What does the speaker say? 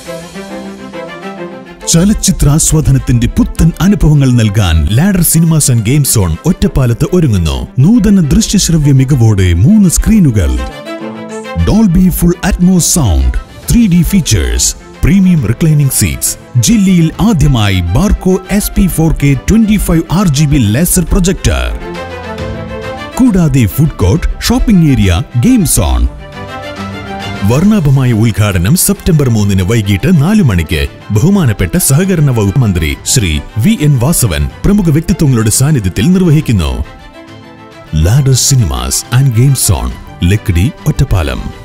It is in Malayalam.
ചലച്ചിത്രാസ്വാദനത്തിന്റെ പുത്തൻ അനുഭവങ്ങൾ നൽകാൻ Ladder cinemas and game zone ഒറ്റപ്പാലത്ത് ഒരുങ്ങുന്നു നൂതന ദൃശ്യശ്രവ്യ മികവോടെ മൂന്ന് സ്ക്രീനുകൾ Dolby full Atmos sound three D features premium reclining seats ജില്ലയിൽ ആദ്യമായി Barco S P four K twenty five R G B laser projector കൂടാതെ food court shopping area game zone വർണ്ണാഭമായ ഉദ്ഘാടനം സെപ്റ്റംബർ മൂന്നിന് വൈകിട്ട് നാലു മണിക്ക് ബഹുമാനപ്പെട്ട സഹകരണ വകുപ്പ് മന്ത്രി ശ്രീ വി എൻ വാസവൻ പ്രമുഖ വ്യക്തിത്വങ്ങളുടെ സാന്നിധ്യത്തിൽ നിർവഹിക്കുന്നു Ladder cinemas and game zone Lakkidi Ottapalam